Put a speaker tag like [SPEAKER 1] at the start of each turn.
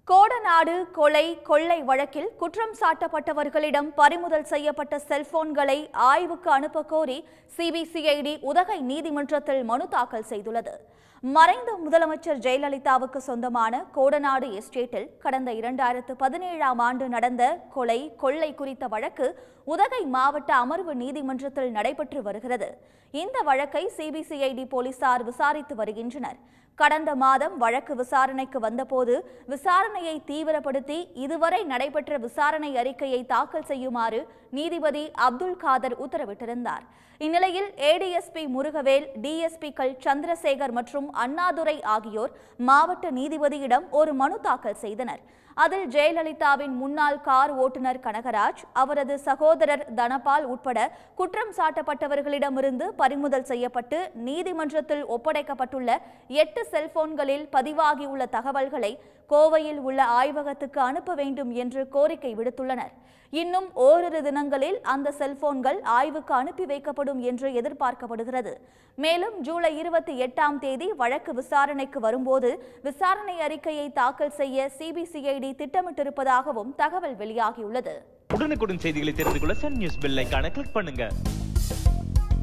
[SPEAKER 1] கோடநாடு கொலை கொள்ளை வழக்கில் குற்றம் சாட்டப்பட்டவர்களிடம் பறிமுதல் செய்யப்பட்ட செல்போன்களை ஆய்வுக்கு அனுப்ப கோரி சிபிசிஐடி உதகை நீதிமன்றத்தில் மனு தாக்கல் செய்துள்ளது மறைந்த முதலமைச்சர் ஜெயலலிதாவுக்கு சொந்தமான கோடநாடு எஸ்டேட்டில் கடந்த இரண்டாயிரத்து பதினேழாம் ஆண்டு நடந்த கொலை கொள்ளை குறித்த வழக்கு உதகை மாவட்ட அமர்வு நீதிமன்றத்தில் நடைபெற்று வருகிறது இந்த வழக்கை சிபிசிஐடி போலீசார் விசாரித்து வருகின்றனர் கடந்த மாதம் வழக்கு விசாரணைக்கு வந்தபோது விசாரணையை தீவிரப்படுத்தி இதுவரை நடைபெற்ற விசாரணை அறிக்கையை தாக்கல் செய்யுமாறு நீதிபதி அப்துல் காதர் உத்தரவிட்டிருந்தார் இந்நிலையில் ஏடிஎஸ்பி முருகவேல் டிஎஸ்பிக்கள் சந்திரசேகர் மற்றும் அண்ணாதுரை ஆகியோர் மாவட்ட நீதிபதியிடம் ஒரு மனு தாக்கல் செய்தனர் அதில் ஜெயலலிதாவின் முன்னாள் கார் ஓட்டுநர் கனகராஜ் அவரது சகோதரர் தனபால் உட்பட குற்றம் சாட்டப்பட்டவர்களிடமிருந்து பறிமுதல் செய்யப்பட்டு நீதிமன்றத்தில் ஒப்படைக்கப்பட்டுள்ள எட்டு செல்போன்களில் பதிவாகியுள்ள தகவல்களை கோவையில் உள்ள ஆய்வகத்துக்கு அனுப்ப வேண்டும் என்று கோரிக்கை விடுத்துள்ளனர் இன்னும் ஓரிரு தினங்களில் அந்த செல்போன்கள் ஆய்வுக்கு அனுப்பி வைக்கப்படும் என்று எதிர்பார்க்கப்படுகிறது மேலும் ஜூலை இருபத்தி எட்டாம் தேதி வழக்கு விசாரணைக்கு வரும்போது விசாரணை அறிக்கையை தாக்கல் செய்ய சிபிசிஐடி திட்டமிட்டிருப்பதாகவும் தகவல் வெளியாகியுள்ளது
[SPEAKER 2] உடனுக்குடன் செய்திகளை தெரிந்து கொள்ள சன் நியூஸ் பெல் ஐகானை கிளிக் பண்ணுங்க